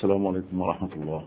السلام عليكم ورحمة الله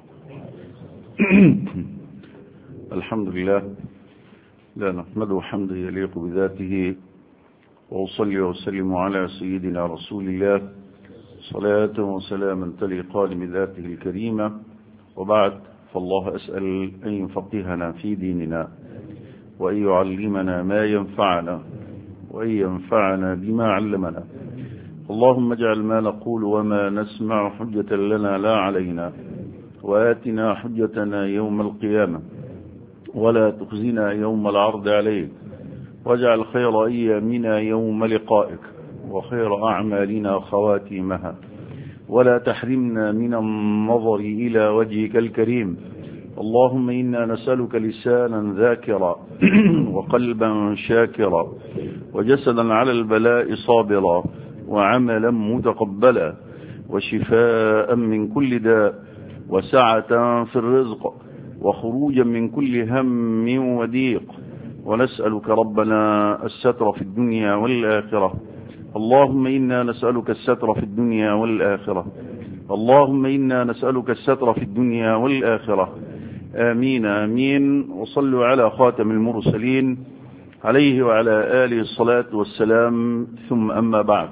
الحمد لله لا نحمده حمدا يليق بذاته وأصلي وسلم على سيدنا رسول الله صلاة وسلاما تليقان بذاته الكريمة وبعد فالله أسأل أن يفقهنا في ديننا وأن يعلمنا ما ينفعنا وأن ينفعنا بما علمنا اللهم اجعل ما نقول وما نسمع حجة لنا لا علينا وآتنا حجتنا يوم القيامة ولا تخزنا يوم العرض عليك واجعل خير أيامنا يوم لقائك وخير أعمالنا خواتيمها ولا تحرمنا من النظر إلى وجهك الكريم اللهم إنا نسألك لسانا ذاكرا وقلبا شاكرا وجسدا على البلاء صابرا وعملا متقبلا وشفاء من كل داء وسعة في الرزق وخروجا من كل هم وضيق ونسألك ربنا الستر في الدنيا والآخرة اللهم إنا نسألك الستر في الدنيا والآخرة اللهم إنا نسألك الستر في الدنيا والآخرة آمين آمين وصلوا على خاتم المرسلين عليه وعلى آله الصلاة والسلام ثم أما بعد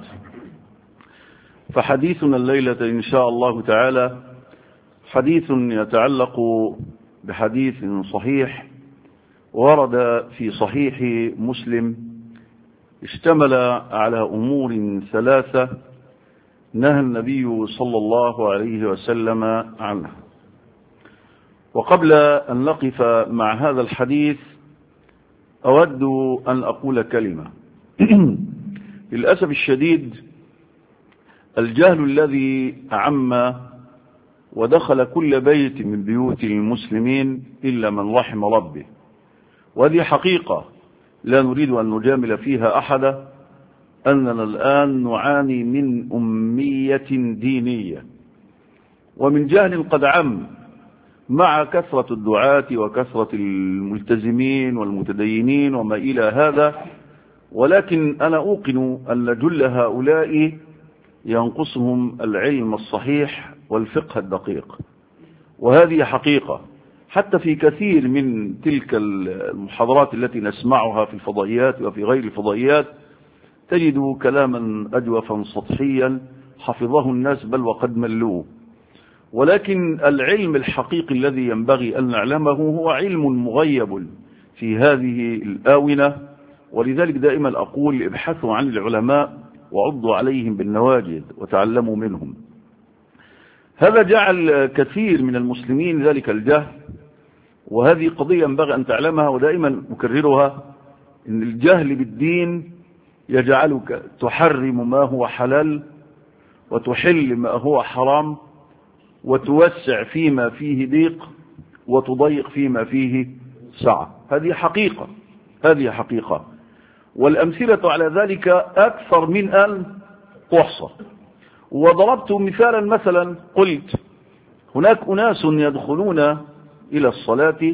فحديثنا الليلة إن شاء الله تعالى حديث يتعلق بحديث صحيح ورد في صحيح مسلم اشتمل على أمور ثلاثة نهى النبي صلى الله عليه وسلم عنها وقبل أن نقف مع هذا الحديث أود أن أقول كلمة للأسف الشديد الجهل الذي أعم ودخل كل بيت من بيوت المسلمين إلا من رحم ربه وهذه حقيقة لا نريد أن نجامل فيها أحدا أننا الآن نعاني من أمية دينية ومن جهل قد عم مع كثرة الدعاة وكثرة الملتزمين والمتدينين وما إلى هذا ولكن أنا أوقن أن جل هؤلاء ينقصهم العلم الصحيح والفقه الدقيق وهذه حقيقة حتى في كثير من تلك المحاضرات التي نسمعها في الفضائيات وفي غير الفضائيات تجد كلاما أجوفا سطحيا حفظه الناس بل وقد ملوه ولكن العلم الحقيقي الذي ينبغي أن نعلمه هو علم مغيب في هذه الآونة ولذلك دائما أقول ابحثوا عن العلماء وعضوا عليهم بالنواجد وتعلموا منهم هذا جعل كثير من المسلمين ذلك الجهل وهذه قضية ينبغي أن تعلمها ودائما أكررها أن الجهل بالدين يجعلك تحرم ما هو حلال وتحل ما هو حرام وتوسع فيما فيه ضيق وتضيق فيما فيه سعة هذه حقيقة هذه حقيقة والأمثلة على ذلك أكثر من أن تحصى وضربت مثالا مثلا قلت هناك أناس يدخلون إلى الصلاة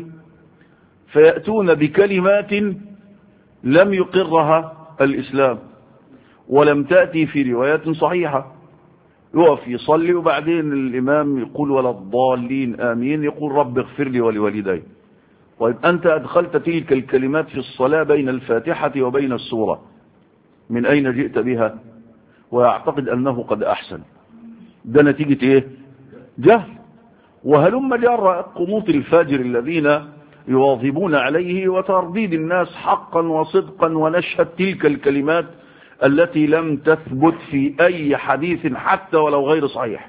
فيأتون بكلمات لم يقرها الإسلام ولم تأتي في روايات صحيحة يقف يصلي وبعدين الإمام يقول ولا الضالين آمين يقول رب اغفر لي ولوالدي طيب أنت أدخلت تلك الكلمات في الصلاة بين الفاتحة وبين السورة من أين جئت بها ويعتقد أنه قد أحسن ده نتيجة إيه جهل وهلم جر قنوط الفاجر الذين يواظبون عليه وترديد الناس حقا وصدقا ونشهد تلك الكلمات التي لم تثبت في أي حديث حتى ولو غير صحيح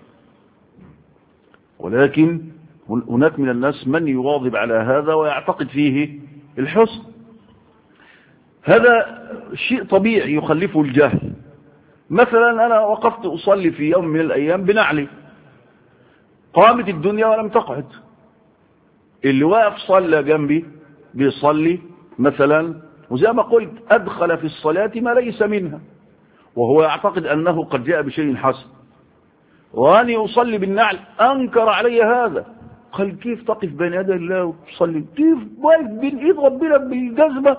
ولكن هناك من الناس من يواظب على هذا ويعتقد فيه الحسن هذا شيء طبيعي يخلفه الجهل مثلا أنا وقفت أصلي في يوم من الأيام بنعلي قامت الدنيا ولم تقعد اللي واقف صلى جنبي بيصلي مثلا وزي ما قلت أدخل في الصلاة ما ليس منها وهو يعتقد أنه قد جاء بشيء حسن وأني أصلي بالنعل أنكر علي هذا قال كيف تقف بين يدي الله وتصلي كيف واقف بين ايد ربنا بالجزمة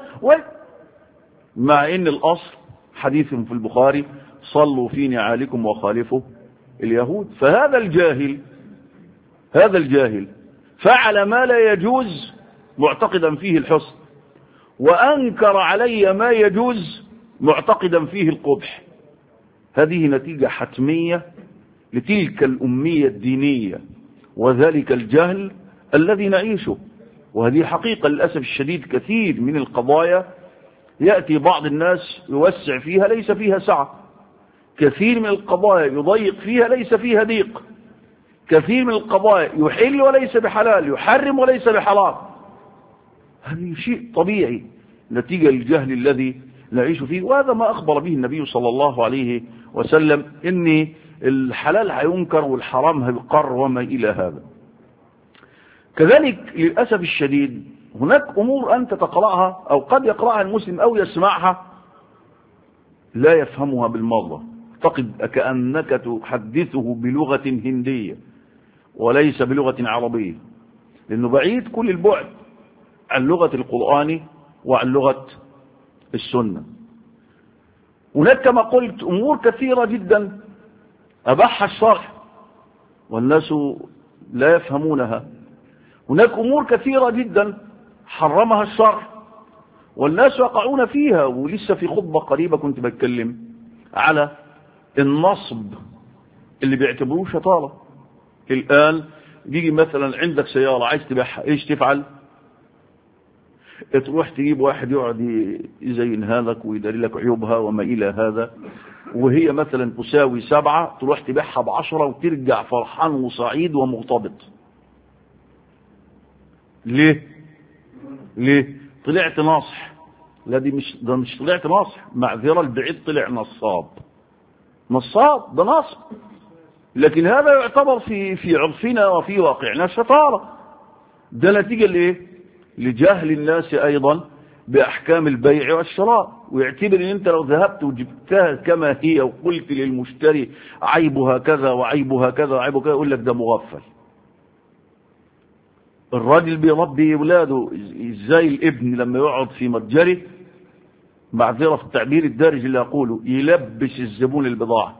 مع ان الاصل حديث في البخاري صلوا في نعالكم وخالفوا اليهود فهذا الجاهل هذا الجاهل فعل ما لا يجوز معتقدا فيه الحسن وأنكر علي ما يجوز معتقدا فيه القبح هذه نتيجة حتمية لتلك الأمية الدينية وذلك الجهل الذي نعيشه وهذه حقيقة للأسف الشديد كثير من القضايا يأتي بعض الناس يوسع فيها ليس فيها سعة كثير من القضايا يضيق فيها ليس فيها ضيق كثير من القضايا يحل وليس بحلال يحرم وليس بحرام هذا شيء طبيعي نتيجة الجهل الذي نعيش فيه وهذا ما أخبر به النبي صلى الله عليه وسلم إن الحلال هينكر والحرام هيقر وما إلى هذا كذلك للأسف الشديد هناك أمور أنت تقرأها أو قد يقرأها المسلم أو يسمعها لا يفهمها بالمرة اعتقد كأنك تحدثه بلغة هندية وليس بلغة عربية لأنه بعيد كل البعد عن لغة القرآن وعن لغة السنة هناك كما قلت أمور كثيرة جدا أباحها الشرع والناس لا يفهمونها هناك أمور كثيرة جدا حرمها الشرع والناس يقعون فيها ولسه في خطبة قريبة كنت بتكلم على النصب اللي بيعتبروه شطارة الآن بيجي مثلا عندك سيارة عايز تبيعها ايش تفعل تروح تجيب واحد يقعد يزينها لك ويداري لك عيوبها وما إلى هذا وهي مثلا تساوي سبعة تروح تبيعها بعشرة وترجع فرحان وسعيد ومغتبط ليه ليه طلعت ناصح لا دي مش ده مش طلعت ناصح معذرة البعيد طلع نصاب نصاب ده نصب لكن هذا يعتبر في في عرفنا وفي واقعنا شطارة ده نتيجة لايه لجهل الناس ايضا باحكام البيع والشراء ويعتبر ان انت لو ذهبت وجبتها كما هي وقلت للمشتري عيبها كذا وعيبها كذا وعيبها كذا يقول لك ده مغفل الراجل بيربي اولاده ازاي الابن لما يقعد في متجره معذره في التعبير الدارج اللي اقوله يلبس الزبون البضاعه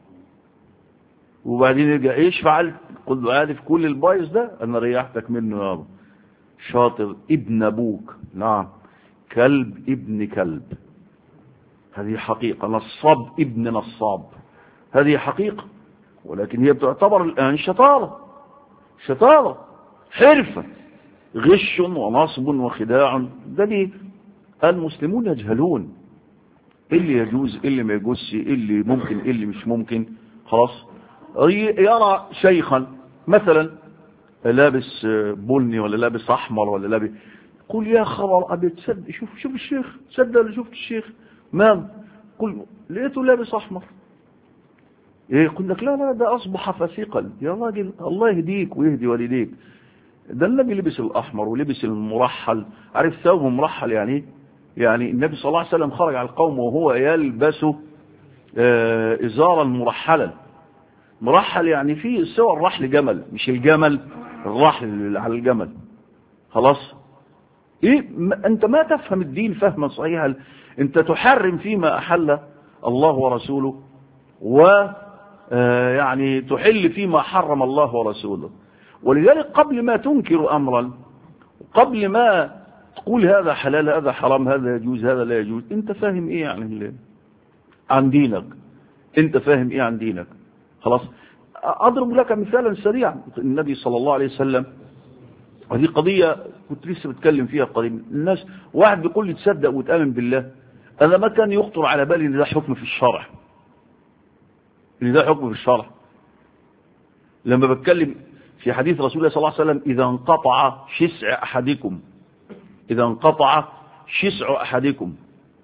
وبعدين يرجع ايش فعلت قل له عارف كل البايظ ده انا ريحتك منه يابا شاطر ابن ابوك نعم كلب ابن كلب هذه حقيقة نصاب ابن نصاب هذه حقيقة ولكن هي تعتبر الآن شطارة شطارة حرفة غش ونصب وخداع ده ليه المسلمون يجهلون إيه اللي يجوز إيه اللي ما يجوزش إيه اللي ممكن إيه اللي مش ممكن خلاص يرى شيخا مثلا لابس بني ولا لابس احمر ولا لابس قل يا خبر ابي تصدق شوف شوف الشيخ تصدق ولا شفت الشيخ مام قل لقيته لابس احمر ايه يقول لك لا لا ده اصبح فسيقا يا راجل الله يهديك ويهدي والديك ده النبي لبس الاحمر ولبس المرحل عارف ثوبه مرحل يعني يعني النبي صلى الله عليه وسلم خرج على القوم وهو يلبس آه ازارا مرحلا مرحل يعني فيه سوى الرحل جمل مش الجمل الرحل على الجمل خلاص ايه انت ما تفهم الدين فهما صحيحا انت تحرم فيما احل الله ورسوله و يعني تحل فيما حرم الله ورسوله ولذلك قبل ما تنكر امرا قبل ما تقول هذا حلال هذا حرام هذا يجوز هذا لا يجوز انت فاهم ايه يعني عن دينك انت فاهم ايه عن دينك خلاص اضرب لك مثالا سريعا النبي صلى الله عليه وسلم ودي قضية كنت لسه بتكلم فيها قريبا الناس واحد بيقول لي تصدق وتآمن بالله أنا ما كان يخطر على بالي إن ده حكم في الشرع إن ده حكم في الشرع لما بتكلم في حديث رسول الله صلى الله عليه وسلم إذا انقطع شسع أحدكم إذا انقطع شسع أحدكم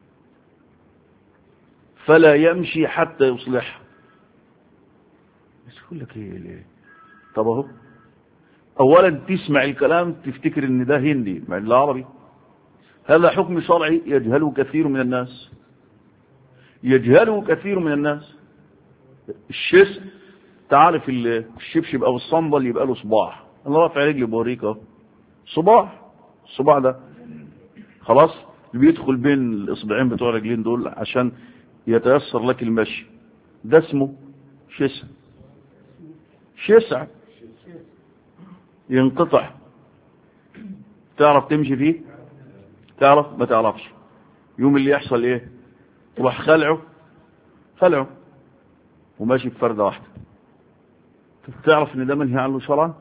فلا يمشي حتى يصلح بس يقول لك ايه ليه طب اهو اولا تسمع الكلام تفتكر ان ده هندي مع انه عربي هذا حكم شرعي يجهله كثير من الناس يجهله كثير من الناس الشس تعرف الشبشب او الصندل يبقى له صباع انا رافع رجلي بوريك اهو صباع الصباع ده خلاص اللي بيدخل بين الاصبعين بتوع الرجلين دول عشان يتيسر لك المشي ده اسمه شسع شسع ينقطع تعرف تمشي فيه تعرف ما تعرفش يوم اللي يحصل ايه تروح خلعه خلعه وماشي بفردة واحدة تعرف ان ده منهي عنه شرعا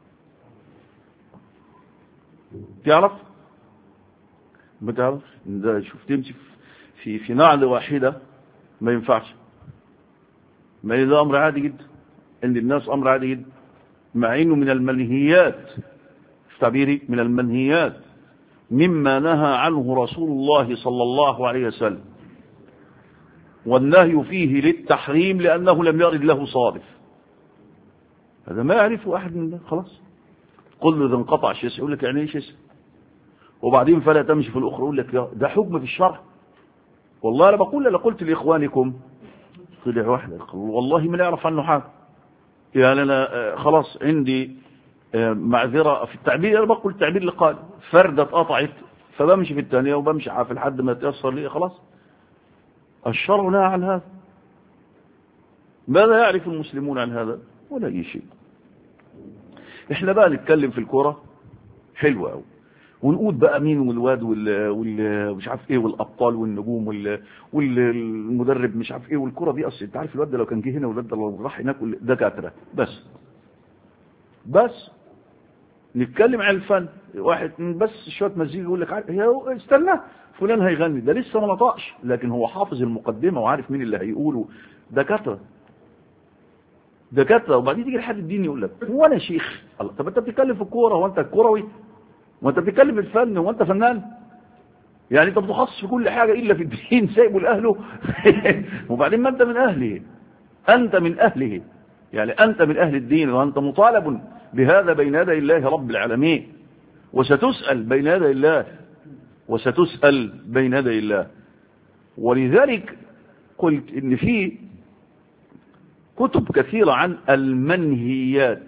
تعرف ما تعرف ده شوف تمشي في في نعل واحدة ما ينفعش ما ده امر عادي جدا عند الناس امر عادي جدا مع انه من المنهيات تعبيري من المنهيات مما نهى عنه رسول الله صلى الله عليه وسلم والنهي فيه للتحريم لأنه لم يرد له صارف هذا ما يعرفه أحد من ده خلاص قل له إذا انقطع شيء يقول لك يعني ايش اسم وبعدين فلا تمشي في الأخرى يقول لك ده حكم في الشرع والله أنا بقول أنا قلت لإخوانكم طلع واحد والله ما يعرف عنه حاجة يعني أنا خلاص عندي معذرة في التعبير أنا بقول التعبير اللي قال فردة اتقطعت فبمشي في الثانية وبمشي في لحد ما يتيسر لي خلاص الشرع نهى عن هذا ماذا يعرف المسلمون عن هذا ولا أي شيء احنا بقى نتكلم في الكرة حلوة قوي ونقول بقى مين والواد وال وال مش عارف ايه والابطال والنجوم وال والمدرب مش عارف ايه والكره دي اصل انت عارف الواد ده لو كان جه هنا والواد ده لو راح هناك دكاتره بس بس نتكلم عن الفن واحد بس شويه مزيكا يقول لك استنى فلان هيغني ده لسه ما نطقش لكن هو حافظ المقدمه وعارف مين اللي هيقوله دكاتره دكاتره وبعدين تيجي لحد الدين يقول لك هو انا شيخ الله طب انت بتتكلم في الكوره هو انت كروي وانت بتتكلم في الفن وانت فنان يعني انت متخصص في كل حاجه الا في الدين سايبه لاهله وبعدين ما انت من اهله انت من اهله يعني انت من اهل الدين وانت مطالب بهذا بين يدي الله رب العالمين وستسال بين يدي الله وستسال بين يدي الله ولذلك قلت ان في كتب كثيره عن المنهيات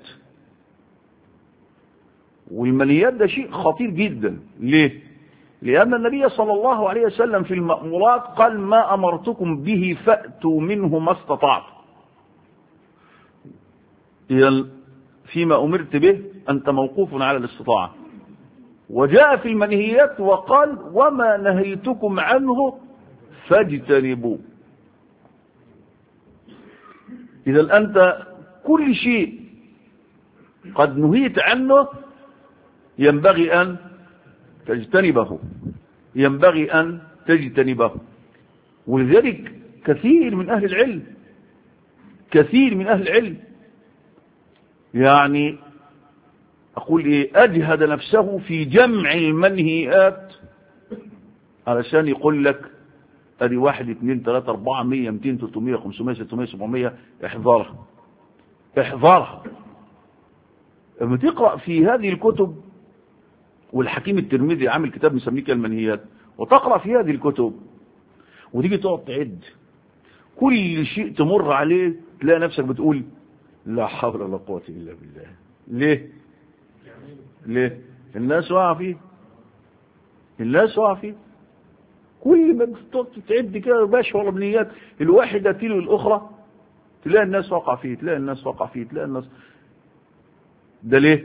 والمنهيات ده شيء خطير جدا ليه لأن النبي صلى الله عليه وسلم في المأمورات قال ما أمرتكم به فأتوا منه ما استطعتم إذا فيما أمرت به أنت موقوف على الاستطاعة وجاء في المنهيات وقال وما نهيتكم عنه فاجتنبوه إذا أنت كل شيء قد نهيت عنه ينبغي أن تجتنبه ينبغي أن تجتنبه ولذلك كثير من أهل العلم كثير من أهل العلم يعني أقول إيه أجهد نفسه في جمع المنهيات علشان يقول لك أدي واحد اثنين ثلاثة أربعة مية مئتين ثلاثمية خمسمية ستمية سبعمية احذرها احذرها لما تقرأ في هذه الكتب والحكيم الترمذي عامل كتاب مسميه المنهيات وتقرأ في هذه الكتب وتيجي تقعد تعد كل شيء تمر عليه تلاقي نفسك بتقول لا حول ولا قوة إلا بالله ليه ليه الناس واقعة فيه الناس واقعة فيه كل ما تقعد تعد كده باش ولا بنيات الواحدة تلو الأخرى تلاقي الناس واقعة فيه تلاقي الناس واقعة فيه تلاقي الناس ده ليه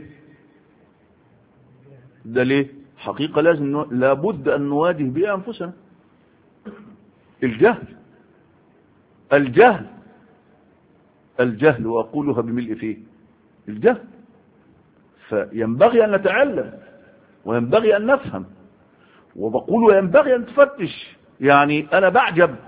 ده ليه حقيقة لازم نو... لابد أن نواجه بها أنفسنا الجهل الجهل الجهل وأقولها بملء فيه الجهل فينبغي أن نتعلم وينبغي أن نفهم وبقول وينبغي أن تفتش يعني أنا بعجب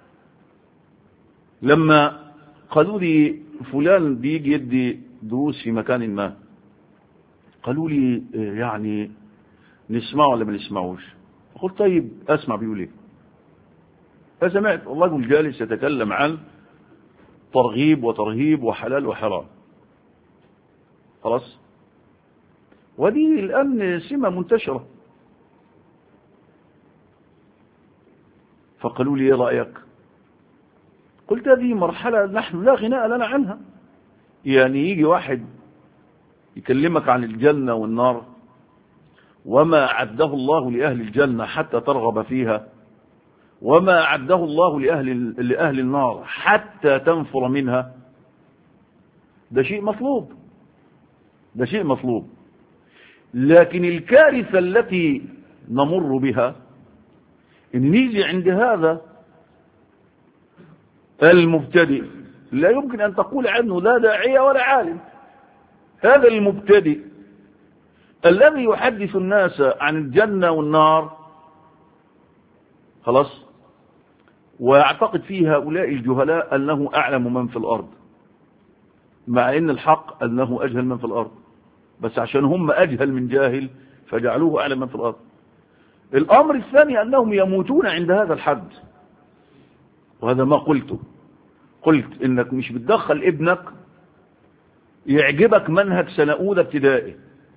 لما قالوا لي فلان بيجي يدي دروس في مكان ما قالوا لي يعني نسمعه ولا ما نسمعوش قلت طيب اسمع بيقول ايه فسمعت الرجل جالس يتكلم عن ترغيب وترهيب وحلال وحرام خلاص ودي الآن سمة منتشرة فقالوا لي ايه رأيك قلت هذه مرحلة نحن لا غناء لنا عنها يعني يجي واحد يكلمك عن الجنة والنار وما أعده الله لأهل الجنة حتى ترغب فيها وما أعده الله لأهل, لأهل النار حتى تنفر منها ده شيء مطلوب ده شيء مطلوب لكن الكارثة التي نمر بها ان نيجي عند هذا المبتدئ لا يمكن ان تقول عنه لا داعية ولا عالم هذا المبتدئ الذي يحدث الناس عن الجنة والنار خلاص ويعتقد في هؤلاء الجهلاء أنه أعلم من في الأرض مع أن الحق أنه أجهل من في الأرض بس عشان هم أجهل من جاهل فجعلوه أعلم من في الأرض الأمر الثاني أنهم يموتون عند هذا الحد وهذا ما قلته قلت إنك مش بتدخل ابنك يعجبك منهج سنة أولى ابتدائي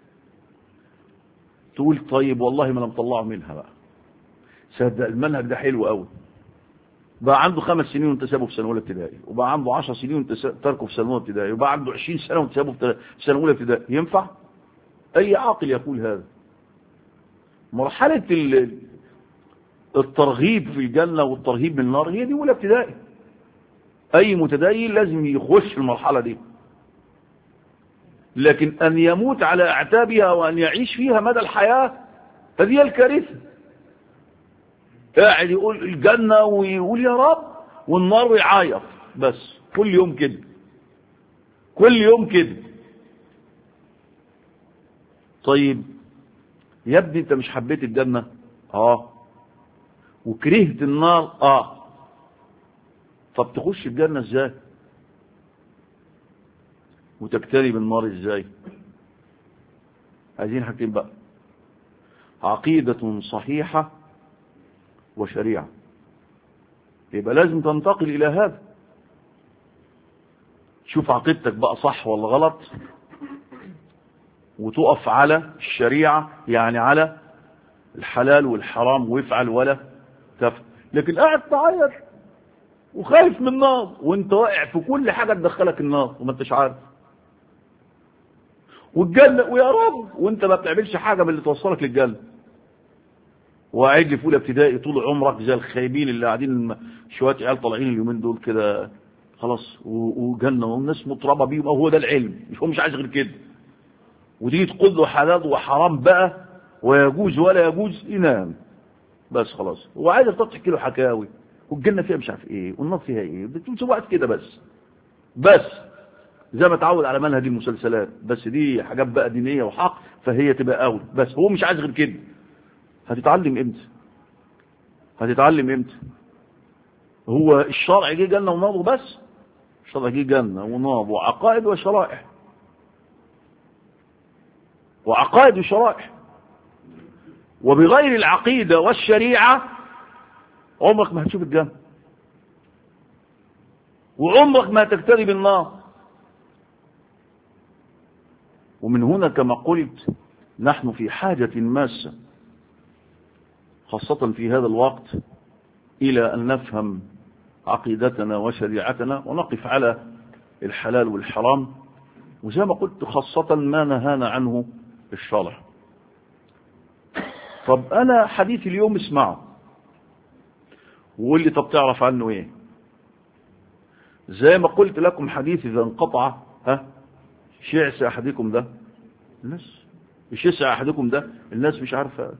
تقول طيب والله ما انا مطلعه منها بقى صدق المنهج ده حلو قوي بقى عنده خمس سنين وانت سابه في سنه اولى ابتدائي وبقى عنده 10 سنين وانت تركه في سنه اولى ابتدائي وبقى عنده 20 سنه وانت سابه في سنه اولى ابتدائي ينفع اي عاقل يقول هذا مرحله الترغيب في الجنه والترهيب من النار هي دي اولى ابتدائي اي متدين لازم يخش المرحله دي لكن أن يموت على أعتابها وأن يعيش فيها مدى الحياة هذه الكارثة قاعد يقول الجنة ويقول يا رب والنار ويعيط بس كل يوم كده كل يوم كده طيب يا ابني انت مش حبيت الجنة اه وكرهت النار اه طب تخش الجنة ازاي وتجتنب النار ازاي عايزين حاجتين بقى عقيدة صحيحة وشريعة يبقى لازم تنتقل الى هذا شوف عقيدتك بقى صح ولا غلط وتقف على الشريعة يعني على الحلال والحرام وافعل ولا تفعل لكن قاعد تعيط وخايف من النار وانت واقع في كل حاجة تدخلك النار وما انتش عارف والجنة ويا رب وانت ما بتعملش حاجة من اللي توصلك للجنة وقاعد لي في اولى ابتدائي طول عمرك زي الخايبين اللي قاعدين شويه عيال طالعين اليومين دول كده خلاص وجنه والناس مطربه بيهم هو ده العلم مش هو مش عايز غير كده وتيجي تقول له حلال وحرام بقى ويجوز ولا يجوز ينام بس خلاص هو عايز تقعد تحكي له حكاوي والجنه فيها مش عارف ايه والنار فيها ايه بتمشي وقت كده بس بس زي ما اتعود على منهج المسلسلات بس دي حاجات بقى دينيه وحق فهي تبقى اولى بس هو مش عايز غير كده هتتعلم امتى هتتعلم امتى هو الشرع جه جنه ونار وبس الشرع جه جنه ونار وعقائد وشرائع وعقائد وشرائع وبغير العقيده والشريعه عمرك ما هتشوف الجنه وعمرك ما هتجتنب النار ومن هنا كما قلت نحن في حاجة ماسة خاصة في هذا الوقت إلى أن نفهم عقيدتنا وشريعتنا ونقف على الحلال والحرام وزي ما قلت خاصة ما نهانا عنه الشرع طب أنا حديث اليوم اسمعه وقول لي طب تعرف عنه ايه زي ما قلت لكم حديث إذا انقطع ها شعس أحدكم ده الناس مش يسع أحدكم ده الناس مش عارفة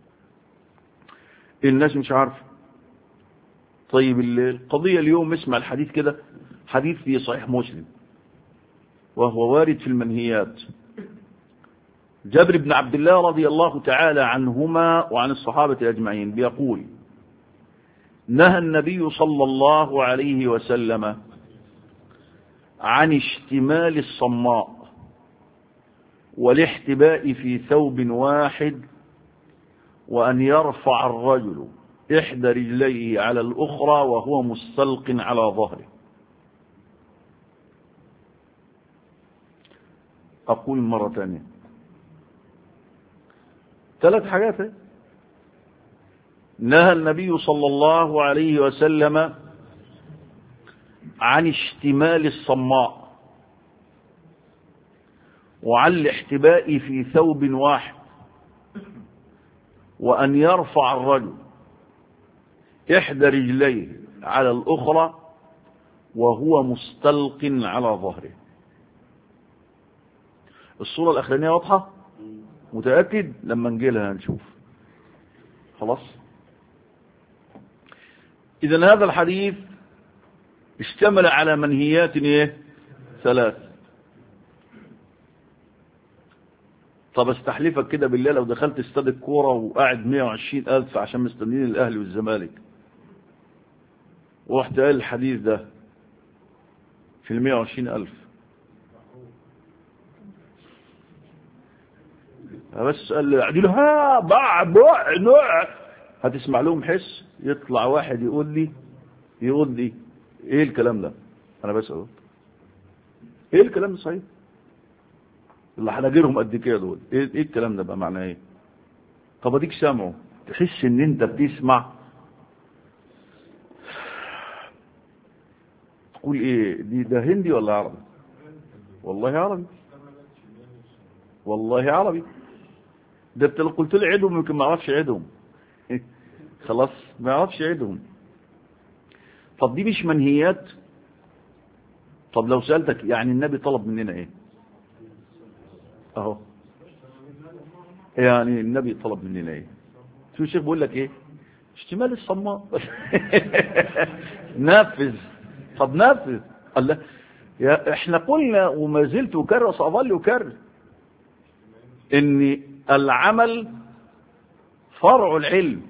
الناس مش عارفة طيب القضية اليوم اسمع الحديث كده حديث في صحيح مسلم وهو وارد في المنهيات جابر بن عبد الله رضي الله تعالى عنهما وعن الصحابة أجمعين بيقول نهى النبي صلى الله عليه وسلم عن اشتمال الصماء والاحتباء في ثوب واحد وأن يرفع الرجل إحدى رجليه على الأخرى وهو مستلق على ظهره أقول مرة ثانية ثلاث حاجات نهى النبي صلى الله عليه وسلم عن اشتمال الصماء وعن الاحتباء في ثوب واحد وأن يرفع الرجل إحدى رجليه على الأخرى وهو مستلق على ظهره الصورة الأخرانية واضحة متأكد لما نجيلها هنشوف خلاص إذا هذا الحديث اشتمل على منهيات ايه ثلاث طب استحلفك كده بالله لو دخلت استاد الكورة وقاعد 120 ألف عشان مستنيين الأهلي والزمالك ورحت قال الحديث ده في ال 120 ألف بس قال لي قاعدين ها باع بوع نوع هتسمع لهم حس يطلع واحد يقول لي يقول لي ايه الكلام ده انا بسأله ايه الكلام ده صحيح اللي حناجرهم قد كده دول ايه, إيه الكلام ده بقى معناه ايه طب اديك سامعه تحس ان انت بتسمع تقول ايه دي ده هندي ولا عربي والله عربي والله عربي ده انت لو قلت لي عيدهم يمكن ما اعرفش عيدهم خلاص ما اعرفش عيدهم طب دي مش منهيات طب لو سألتك يعني النبي طلب مننا ايه اهو يعني النبي طلب مننا ايه شو الشيخ بيقول لك ايه اشتمال الصماء نفذ طب نفذ الله يا احنا قلنا وما زلت اكرر ساظل اكرر ان العمل فرع العلم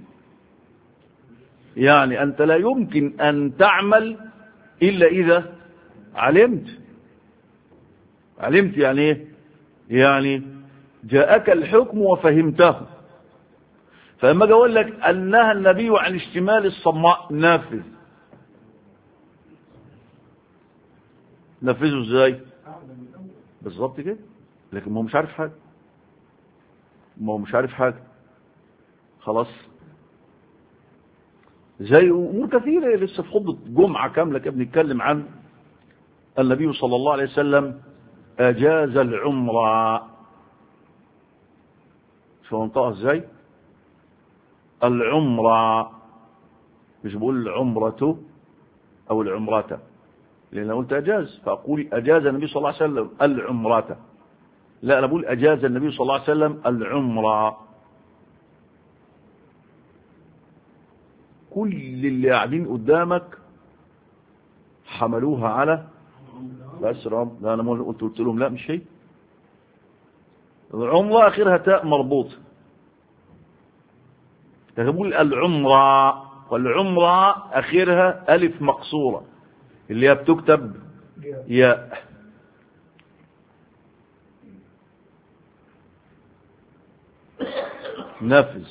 يعني انت لا يمكن ان تعمل الا اذا علمت علمت يعني ايه يعني جاءك الحكم وفهمته فلما اجي اقول لك انهى النبي عن اشتمال الصماء نافذ نفذه ازاي بالظبط كده لكن ما هو مش عارف حاجه ما هو مش عارف حاجه خلاص زي امور كثيره لسه في خطبه جمعه كامله كده بنتكلم عن النبي صلى الله عليه وسلم اجاز العمره شو انطقها ازاي العمره مش بقول العمرة او العمرة لان لو قلت اجاز فاقول اجاز النبي صلى الله عليه وسلم العمرة لا انا بقول اجاز النبي صلى الله عليه وسلم العمره كل اللي قاعدين قدامك حملوها على بس رب لا انا قلت قلت لهم لا مش هي العمرة اخرها تاء مربوط تقول العمرة والعمرة اخرها الف مقصورة اللي هي بتكتب ياء نفذ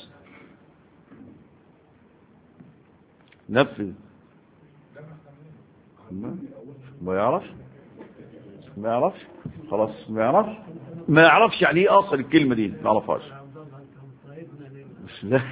نفذ ما يعرفش ما يعرفش خلاص ما يعرفش ما يعرفش يعني ايه اصل الكلمه دي ما يعرفهاش مش ده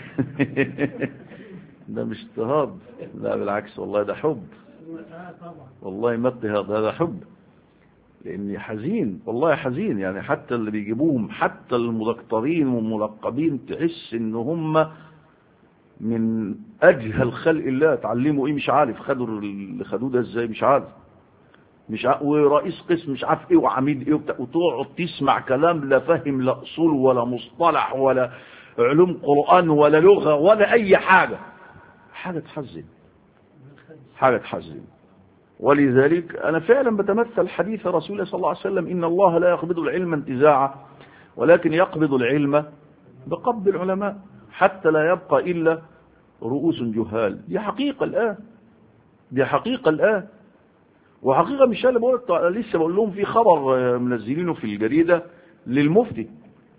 ده مش اضطهاد لا بالعكس والله ده حب والله ما اضطهاد هذا حب لاني حزين والله حزين يعني حتى اللي بيجيبوهم حتى المدكترين والملقبين تحس ان هم من اجهل خلق الله اتعلموا ايه مش عارف خدوا اللي خدوه ده ازاي مش عارف مش عارف ورئيس قسم مش عارف ايه وعميد ايه وبتاع وتقعد تسمع كلام لا فاهم لا اصول ولا مصطلح ولا علوم قران ولا لغه ولا اي حاجه حاجه تحزن حاجه تحزن ولذلك انا فعلا بتمثل حديث رسول الله صلى الله عليه وسلم ان الله لا يقبض العلم انتزاعا ولكن يقبض العلم بقبض العلماء حتى لا يبقى إلا رؤوس جهال دي حقيقة الآن دي حقيقة الآن وحقيقة مش اللي بقول لسه بقول لهم في خبر منزلينه في الجريدة للمفتي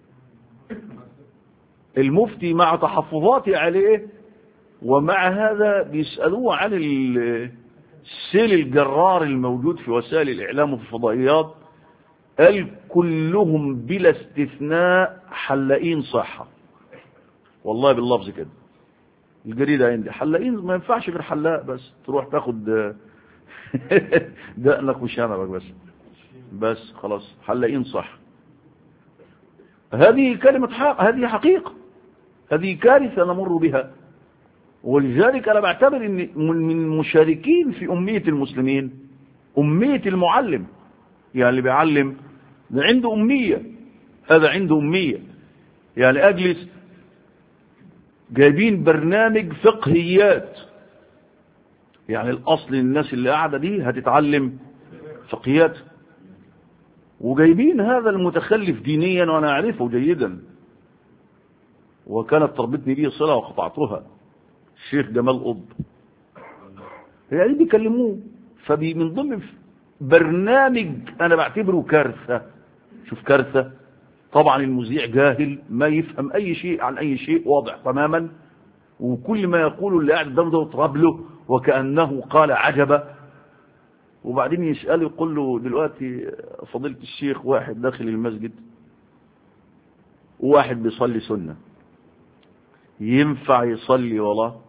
المفتي مع تحفظاتي عليه ومع هذا بيسألوه عن السيل الجرار الموجود في وسائل الإعلام وفي الفضائيات قال كلهم بلا استثناء حلاقين صحة والله باللفظ كده الجريدة عندي حلاقين ما ينفعش غير حلاق بس تروح تاخد دقنك وشنبك بس بس خلاص حلاقين صح هذه كلمة حق هذه حقيقة هذه كارثة نمر بها ولذلك أنا بعتبر أن من المشاركين في أمية المسلمين أمية المعلم يعني اللي بيعلم ده عنده أمية هذا عنده أمية يعني اجلس جايبين برنامج فقهيات يعني الاصل الناس اللي قاعده دي هتتعلم فقهيات وجايبين هذا المتخلف دينيا وانا اعرفه جيدا وكانت تربطني به صله وقطعتها الشيخ جمال قطب يعني بيكلموه فبي من ضمن برنامج انا بعتبره كارثه شوف كارثه طبعا المذيع جاهل ما يفهم اي شيء عن اي شيء واضح تماما وكل ما يقوله اللي قاعد قدامه ده يطرب له وكانه قال عجبا وبعدين يساله يقول له دلوقتي فضيله الشيخ واحد داخل المسجد وواحد بيصلي سنه ينفع يصلي وراه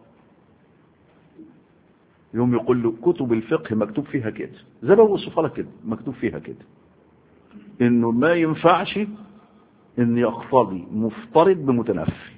يوم يقول له كتب الفقه مكتوب فيها كده زي ما بوصفها لك كده مكتوب فيها كده انه ما ينفعش ان يقتضي مفترض بمتنفل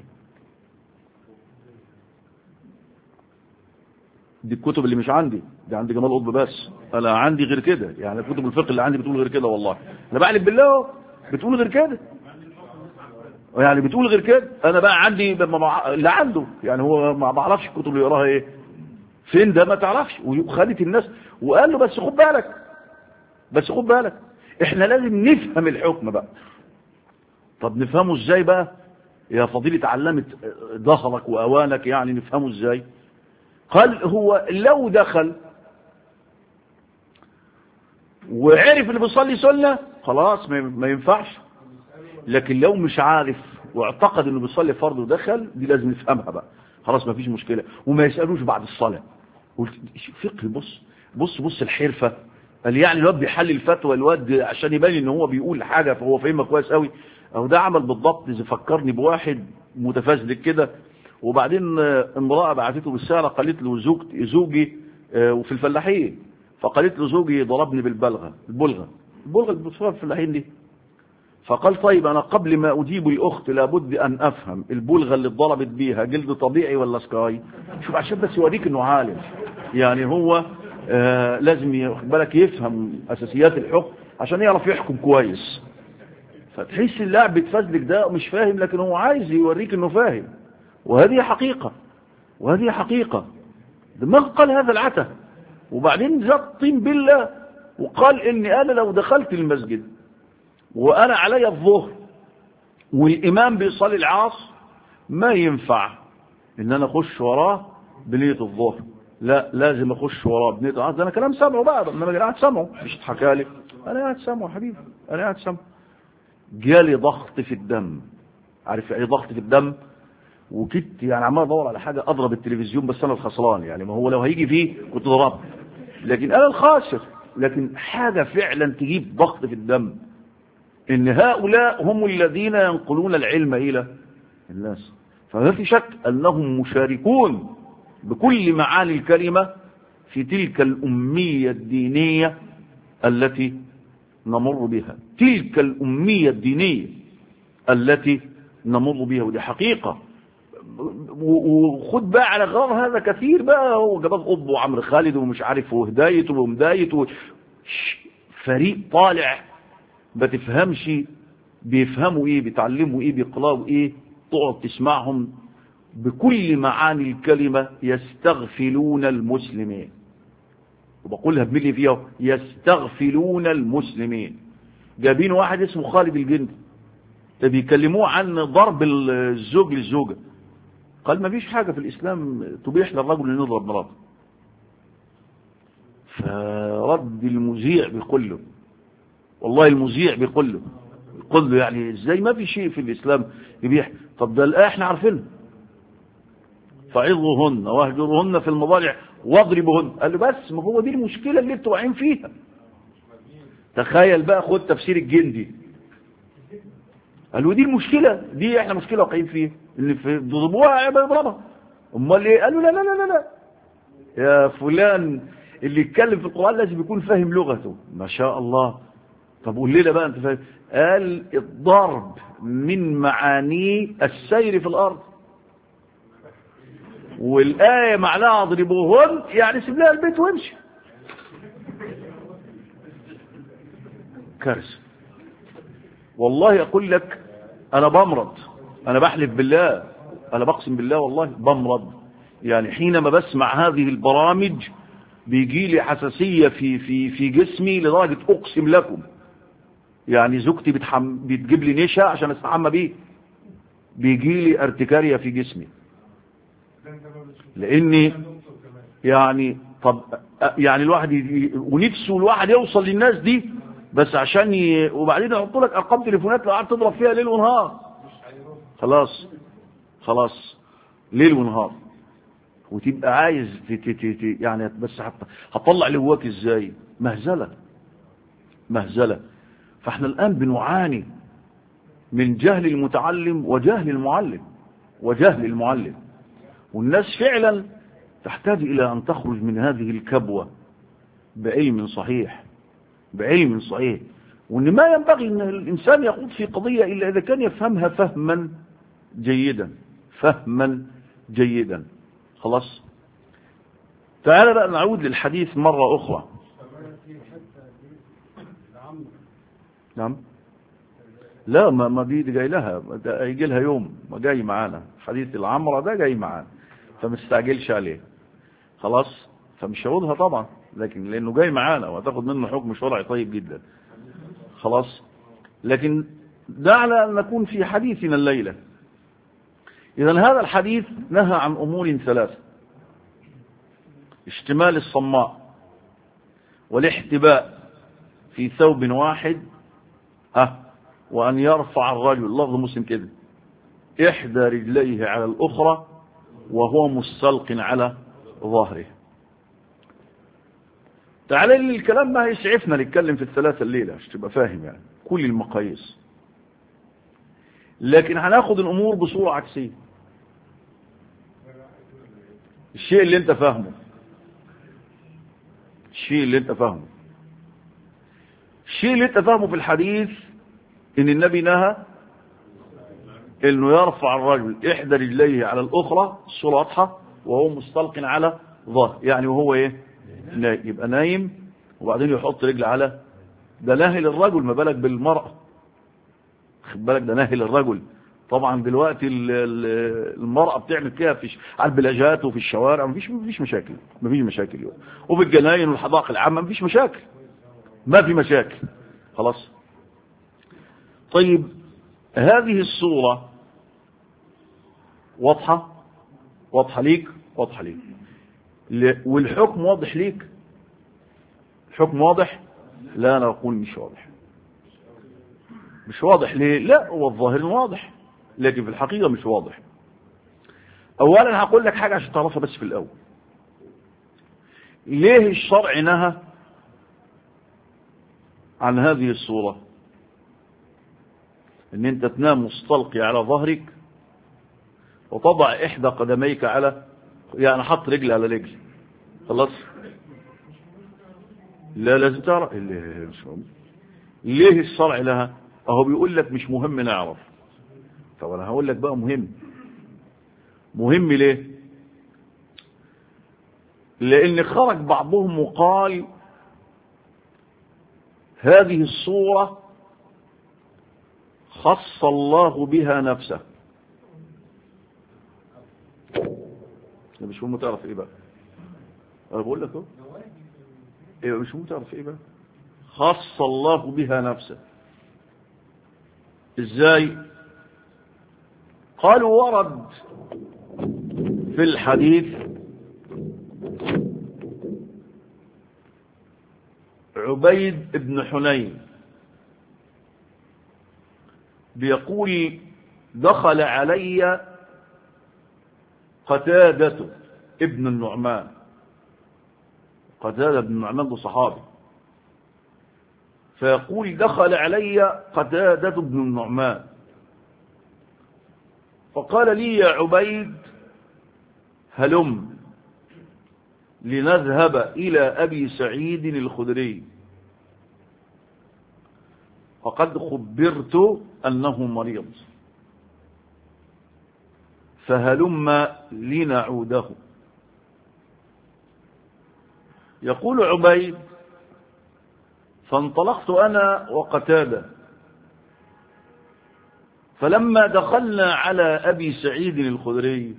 دي الكتب اللي مش عندي دي عندي جمال قطب بس انا عندي غير كده يعني كتب الفقه اللي عندي بتقول غير كده والله انا بعلم بالله بتقول غير كده يعني بتقول غير كده انا بقى عندي اللي عنده يعني هو ما بعرفش الكتب اللي يقراها ايه فين ده ما تعرفش وخلت الناس وقال له بس خد بالك بس خد بالك احنا لازم نفهم الحكم بقى طب نفهمه ازاي بقى يا فضيلة علمت ظهرك واوانك يعني نفهمه ازاي قال هو لو دخل وعرف اللي بيصلي سنة خلاص ما ينفعش لكن لو مش عارف واعتقد انه بيصلي فرض ودخل دي لازم نفهمها بقى خلاص ما فيش مشكلة وما يسألوش بعد الصلاة فقه بص بص بص الحرفة قال يعني الواد بيحلل الفتوى الواد عشان يبين ان هو بيقول حاجة فهو فاهمها كويس قوي او ده عمل بالضبط اذا فكرني بواحد متفزلك كده وبعدين امرأة بعتته بالسعر قالت له زوجتي زوجي وفي الفلاحين فقالت له زوجي ضربني بالبلغة البلغة البلغة اللي بتصير في الفلاحين دي فقال طيب انا قبل ما اجيب الاخت لابد ان افهم البلغه اللي اتضربت بيها جلد طبيعي ولا سكاي شوف عشان بس يوريك انه عالم يعني هو آه لازم ياخد بالك يفهم اساسيات الحكم عشان يعرف يحكم كويس فتحس اللاعب بيتفزلك ده مش فاهم لكن هو عايز يوريك انه فاهم وهذه حقيقه وهذه حقيقه ما قال هذا العته وبعدين زاد طين بالله وقال اني انا لو دخلت المسجد وانا علي الظهر والامام بيصلي العصر ما ينفع ان انا اخش وراه بنيه الظهر لا لازم اخش وراه بنيه العصر ده انا كلام سامعه بقى انما انا قاعد سامعه مش تحكى لي انا قاعد سامعه يا حبيبي انا قاعد سامعه جالي ضغط في الدم عارف يعني ضغط في الدم وكنت يعني عمال ادور على حاجه اضرب التلفزيون بس انا الخسران يعني ما هو لو هيجي فيه كنت ضربت لكن انا الخاسر لكن حاجه فعلا تجيب ضغط في الدم ان هؤلاء هم الذين ينقلون العلم الى الناس فما في شك انهم مشاركون بكل معاني الكلمة في تلك الأمية الدينية التي نمر بها تلك الأمية الدينية التي نمر بها ودي حقيقة وخد بقى على غرار هذا كثير بقى هو جبال قطب وعمرو خالد ومش عارف وهداية ومداية و... فريق طالع ما تفهمش بيفهموا ايه بيتعلموا ايه بيقرأوا ايه تقعد تسمعهم بكل معاني الكلمة يستغفلون المسلمين وبقولها بملي فيها يستغفلون المسلمين جايبين واحد اسمه خالد الجندي ده بيكلموه عن ضرب الزوج للزوجة قال ما فيش حاجة في الإسلام تبيح للرجل أن يضرب مراته فرد المذيع بيقول له والله المذيع بيقول له بيقول له يعني ازاي ما في شيء في الإسلام يبيح طب ده الآية احنا عارفينها فعظوهن واهجرهن في المضاجع واضربهن قال له بس ما هو دي المشكلة اللي انتوا واقعين فيها تخيل بقى خد تفسير الجندي قال له دي المشكلة دي احنا مشكلة واقعين فيها اللي في ضربوها يضربها امال ايه قال له لا لا لا لا لا يا فلان اللي يتكلم في القرآن لازم يكون فاهم لغته ما شاء الله طب قول لنا بقى انت فاهم قال الضرب من معانيه السير في الارض والآية معناها اضربوهن يعني سيب لها البيت وامشي كارثة والله أقول لك أنا بمرض انا بحلف بالله انا بقسم بالله والله بمرض يعني حينما بسمع هذه البرامج بيجي لي حساسية في في في جسمي لدرجة اقسم لكم يعني زوجتي بتحم... بتجيب لي نشا عشان استحمى بيه بيجي لي ارتكارية في جسمي لاني يعني طب يعني الواحد ي... ونفسه الواحد يوصل للناس دي بس عشان ي... وبعدين يحط لك ارقام تليفونات لو قعدت تضرب فيها ليل ونهار خلاص خلاص ليل ونهار وتبقى عايز ت... ت... ت... يعني بس هت... هتطلع اللي جواك ازاي مهزله مهزله فاحنا الان بنعاني من جهل المتعلم وجهل المعلم وجهل المعلم والناس فعلا تحتاج إلى أن تخرج من هذه الكبوة بعلم صحيح بعلم صحيح وأن ما ينبغي أن الإنسان يخوض في قضية إلا إذا كان يفهمها فهما جيدا فهما جيدا خلاص تعال بقى نعود للحديث مرة أخرى نعم لا ما ما دي جاي لها ده هيجي لها يوم ما جاي معانا حديث العمرة ده جاي معانا فمستعجلش عليه خلاص فمش هقولها طبعا لكن لانه جاي معانا وهتاخد منه حكم شرعي طيب جدا خلاص لكن دعنا ان نكون في حديثنا الليله اذا هذا الحديث نهى عن امور ثلاثه اشتمال الصماء والاحتباء في ثوب واحد ها وأن يرفع الرجل لفظ مسلم كده إحدى رجليه على الأخرى وهو مستلق على ظهره تعالى لي الكلام ما يسعفنا نتكلم في الثلاثة الليلة عشان تبقى فاهم يعني كل المقاييس لكن هناخد الأمور بصورة عكسية الشيء اللي انت فاهمه الشيء اللي انت فاهمه الشيء اللي انت فاهمه في الحديث ان النبي نهى انه يرفع الرجل احدى رجليه على الاخرى الصوره واضحه وهو مستلق على ظهر يعني وهو ايه نايم يبقى نايم وبعدين يحط رجل على ده نهي للرجل ما بالك بالمراه خد بالك ده نهي للرجل طبعا دلوقتي المرأة بتعمل كده في على البلاجات وفي الشوارع مفيش مفيش مشاكل مفيش مشاكل وفي الجناين والحدائق العامة مفيش مشاكل ما في مشاكل خلاص طيب هذه الصورة واضحة واضحة ليك واضحة ليك والحكم واضح ليك الحكم واضح لا أنا أقول مش واضح مش واضح ليه لا هو الظاهر واضح لكن في الحقيقة مش واضح أولا هقول لك حاجة عشان تعرفها بس في الأول ليه الشرع نهى عن هذه الصورة ان انت تنام مستلقي على ظهرك وتضع احدى قدميك على يعني حط رجل على رجل خلاص لا لازم تعرف ليه الشرع لها اهو بيقول لك مش مهم نعرف طب انا هقول لك بقى مهم مهم ليه لان خرج بعضهم وقال هذه الصورة خص الله بها نفسه مش مهم تعرف ايه بقى انا بقول لك اهو ايه مش مهم تعرف ايه بقى خص الله بها نفسه ازاي قالوا ورد في الحديث عبيد بن حنين بيقول دخل علي قتادة ابن النعمان قتادة بن النعمان ده صحابي فيقول دخل علي قتادة بن النعمان فقال لي يا عبيد هلم لنذهب إلى أبي سعيد الخدري فقد خبرت أنه مريض فهلم لنعوده يقول عبيد فانطلقت أنا وقتادة فلما دخلنا على أبي سعيد الخدري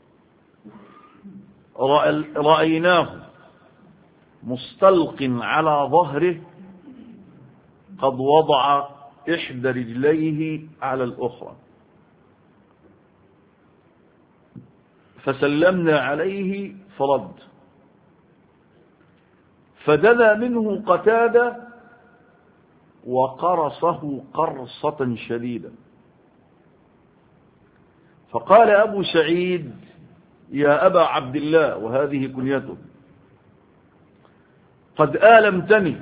رأيناه مستلق على ظهره قد وضع إحدى رجليه على الأخرى فسلمنا عليه فرد فدنا منه قتادة وقرصه قرصة شديدة فقال أبو سعيد يا أبا عبد الله وهذه كنيته قد آلمتني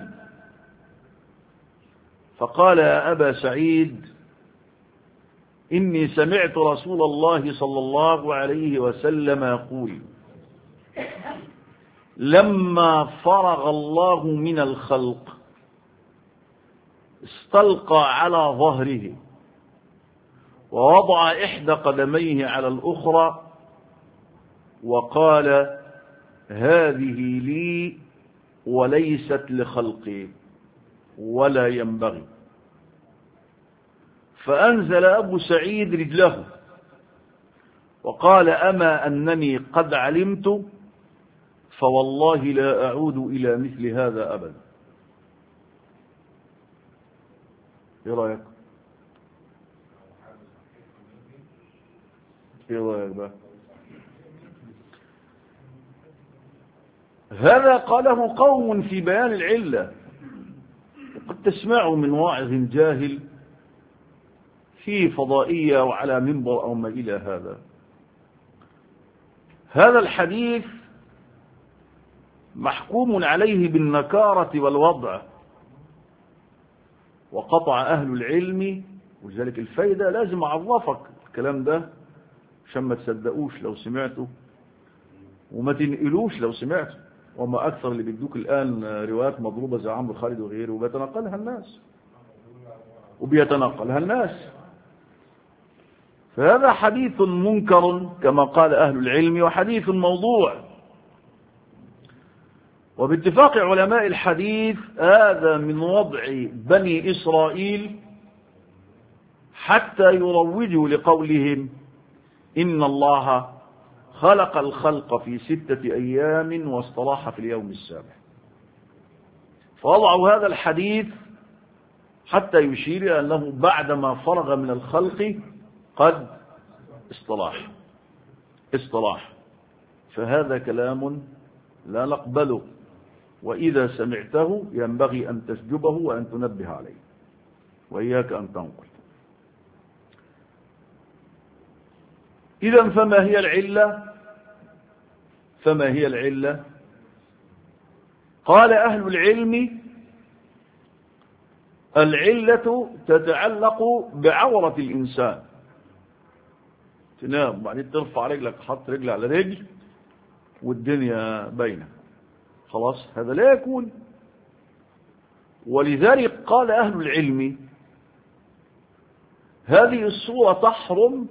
فقال يا أبا سعيد إني سمعت رسول الله صلى الله عليه وسلم يقول لما فرغ الله من الخلق استلقى على ظهره ووضع إحدى قدميه على الأخرى وقال هذه لي وليست لخلقي ولا ينبغي فأنزل أبو سعيد رجله وقال أما أنني قد علمت فوالله لا أعود إلى مثل هذا أبدا ايه رأيك ايه رأيك بقى هذا قاله قوم في بيان العلة وقد تسمعوا من واعظ جاهل في فضائية وعلى منبر أو ما إلى هذا هذا الحديث محكوم عليه بالنكارة والوضع وقطع أهل العلم ولذلك الفايدة لازم أعرفك الكلام ده عشان ما تصدقوش لو سمعته وما تنقلوش لو سمعته وما أكثر اللي بيدوك الآن روايات مضروبة زي عمرو خالد وغيره وبيتنقلها الناس وبيتنقلها الناس فهذا حديث منكر كما قال أهل العلم وحديث موضوع وباتفاق علماء الحديث هذا من وضع بني إسرائيل حتى يروجوا لقولهم إن الله خلق الخلق في ستة أيام واستراح في اليوم السابع فوضعوا هذا الحديث حتى يشير إلى أنه بعدما فرغ من الخلق قد اصطلاح اصطلاح فهذا كلام لا نقبله وإذا سمعته ينبغي أن تسجبه وأن تنبه عليه وإياك أن تنقل إذا فما هي العلة فما هي العلة قال أهل العلم العلة تتعلق بعورة الإنسان تنام وبعدين ترفع رجلك حط رجل على رجل والدنيا باينه خلاص هذا لا يكون ولذلك قال أهل العلم هذه الصورة تحرم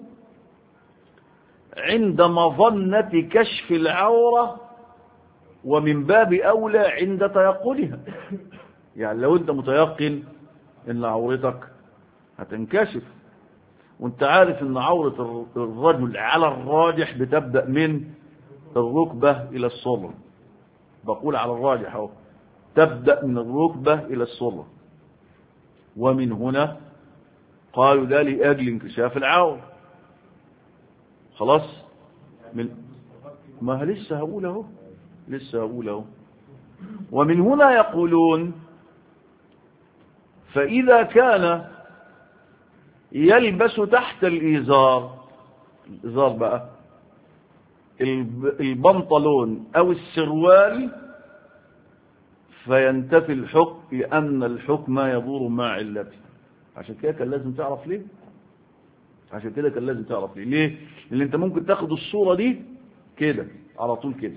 عند مظنة كشف العورة ومن باب أولى عند تيقنها يعني لو أنت متيقن أن عورتك هتنكشف وانت عارف أن عورة الرجل على الراجح بتبدأ من الركبة إلى الصدر بقول على الراجح اهو تبدأ من الركبة إلى السرة ومن هنا قالوا ده لأجل انكشاف العور خلاص من ما لسه هقول اهو لسه هقول اهو ومن هنا يقولون فإذا كان يلبس تحت الإزار الإزار بقى البنطلون أو السروال فينتفي الحكم لأن الحكم يدور مع علته عشان كده كان لازم تعرف ليه عشان كده كان لازم تعرف ليه ليه لأن أنت ممكن تاخد الصورة دي كده على طول كده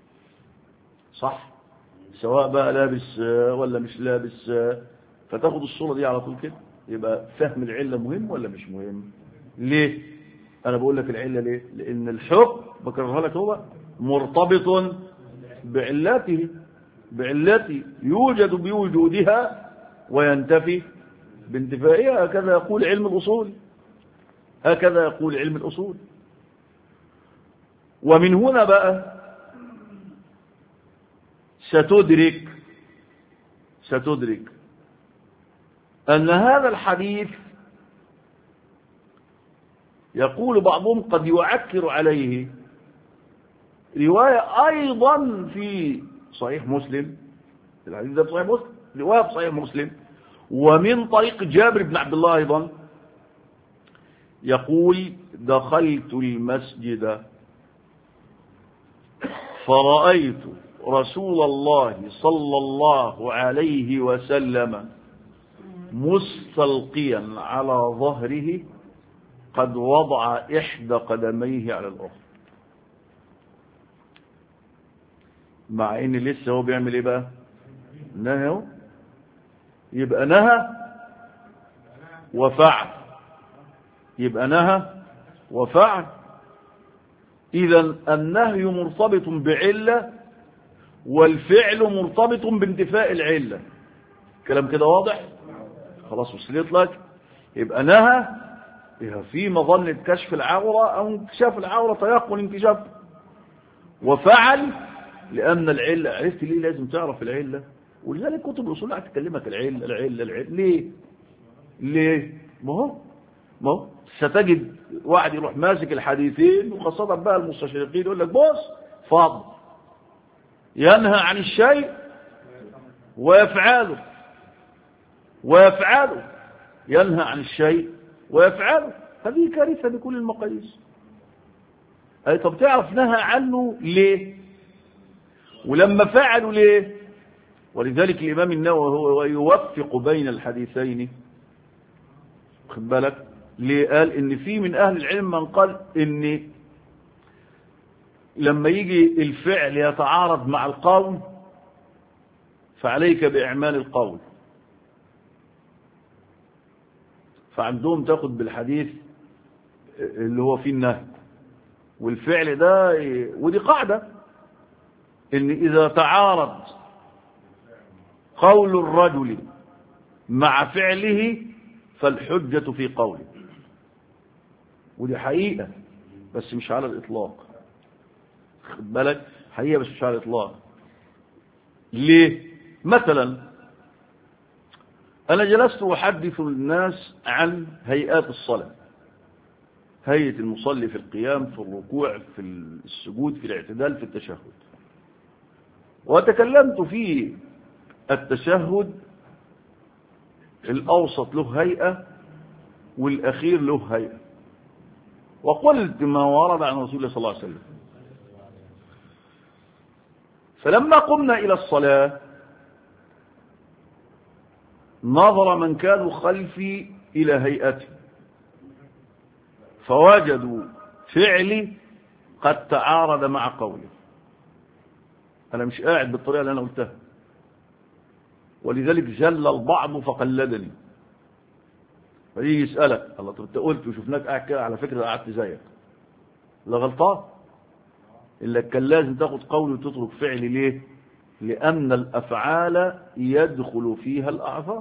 صح سواء بقى لابس ولا مش لابس فتاخد الصورة دي على طول كده يبقى فهم العلة مهم ولا مش مهم ليه انا بقول لك العلة ليه لان الحكم بكررها لك هو مرتبط بعلته بعلته يوجد بوجودها وينتفي بانتفائها هكذا يقول علم الاصول هكذا يقول علم الأصول ومن هنا بقى ستدرك ستدرك أن هذا الحديث يقول بعضهم قد يعكر عليه رواية أيضا في صحيح مسلم الحديث ده في صحيح مسلم رواية في صحيح مسلم ومن طريق جابر بن عبد الله أيضا يقول دخلت المسجد فرأيت رسول الله صلى الله عليه وسلم مستلقيا على ظهره قد وضع إحدى قدميه على الأخرى مع ان لسه هو بيعمل ايه بقى نهى هو. يبقى نهى وفعل يبقى نهى وفعل اذا النهي مرتبط بعله والفعل مرتبط بانتفاء العله كلام كده واضح خلاص وصلت لك يبقى نهى يبقى في مظنه كشف العوره او انكشاف العوره تيقن انكشاف وفعل لأن العلة عرفت ليه لازم تعرف العلة ولذلك كتب الأصول هتكلمك العلة العلة العلة ليه ليه ما هو ما هو ستجد واحد يروح ماسك الحديثين وخاصة بقى المستشرقين يقول لك بص فاضل ينهى عن الشيء ويفعله ويفعله ينهى عن الشيء ويفعله هذه كارثة بكل المقاييس أي طب تعرف نهى عنه ليه ولما فعلوا ليه ولذلك الإمام النووي هو يوفق بين الحديثين خد بالك ليه قال ان في من اهل العلم من قال ان لما يجي الفعل يتعارض مع القول فعليك باعمال القول فعندهم تاخد بالحديث اللي هو فيه النهي والفعل ده ودي قاعده ان اذا تعارض قول الرجل مع فعله فالحجة في قوله ودي حقيقة بس مش على الإطلاق خد بالك حقيقة بس مش على الإطلاق ليه مثلا أنا جلست أحدث الناس عن هيئات الصلاة هيئة المصلي في القيام في الركوع في السجود في الاعتدال في التشهد وتكلمت في التشهد الأوسط له هيئة والأخير له هيئة وقلت ما ورد عن رسول الله صلى الله عليه وسلم فلما قمنا إلى الصلاة نظر من كانوا خلفي إلى هيئتي فوجدوا فعلي قد تعارض مع قولي أنا مش قاعد بالطريقة اللي أنا قلتها ولذلك جل البعض فقلدني فيجي يسألك الله طب انت قلت وشفناك قاعد كده على فكرة قعدت زيك لا غلطان إلا كان لازم تاخد قول وتترك فعل ليه لأن الأفعال يدخل فيها الأعذار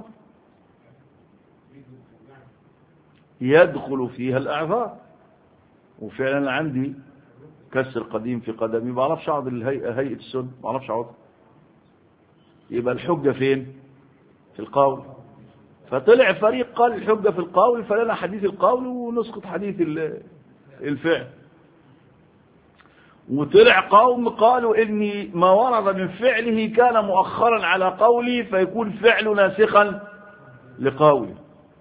يدخل فيها الأعذار وفعلا عندي كسر قديم في قدمي ما اعرفش اقعد الهيئه هيئه السن ما اعرفش اقعد يبقى الحجه فين في القول فطلع فريق قال الحجه في القول فلنا حديث القول ونسقط حديث الفعل وطلع قوم قالوا اني ما ورد من فعله كان مؤخرا على قولي فيكون فعل ناسخا لقولي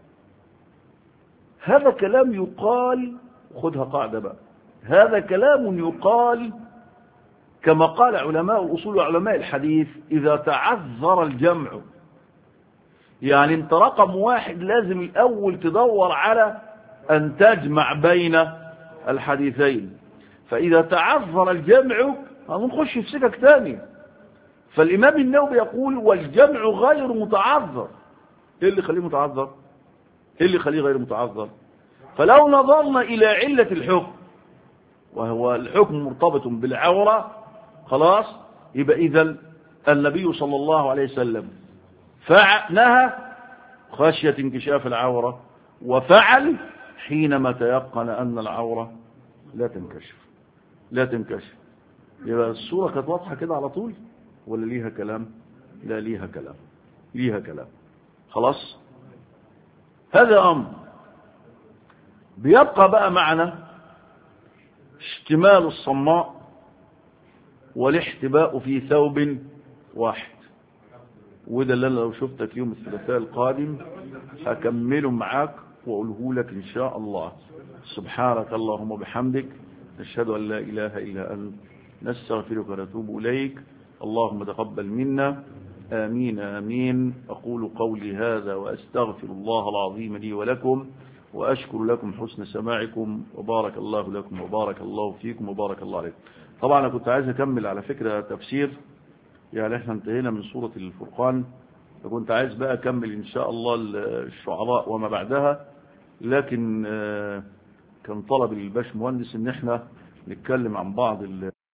هذا كلام يقال خدها قاعده بقى هذا كلام يقال كما قال علماء الأصول وعلماء الحديث إذا تعذر الجمع يعني انت رقم واحد لازم الأول تدور على أن تجمع بين الحديثين فإذا تعذر الجمع هنخش في سكك تاني فالإمام النووي يقول والجمع غير متعذر إيه اللي يخليه متعذر إيه اللي يخليه غير متعذر فلو نظرنا إلى علة الحكم وهو الحكم مرتبط بالعورة خلاص يبقى إذا النبي صلى الله عليه وسلم فعل نهى خشية انكشاف العورة وفعل حينما تيقن أن العورة لا تنكشف لا تنكشف يبقى الصورة كانت واضحة كده على طول ولا ليها كلام لا ليها كلام ليها كلام خلاص هذا أمر بيبقى بقى معنا اشتمال الصماء والاحتباء في ثوب واحد وده اللي انا لو شفتك يوم الثلاثاء القادم هكمله معاك واقوله لك ان شاء الله سبحانك اللهم وبحمدك نشهد ان لا اله الا انت نستغفرك ونتوب اليك اللهم تقبل منا امين امين اقول قولي هذا واستغفر الله العظيم لي ولكم واشكر لكم حسن سماعكم وبارك الله لكم وبارك الله فيكم وبارك الله عليكم طبعا انا كنت عايز اكمل على فكره تفسير يعني احنا انتهينا من سورة الفرقان فكنت عايز بقى اكمل ان شاء الله الشعراء وما بعدها لكن كان طلب الباش مهندس ان احنا نتكلم عن بعض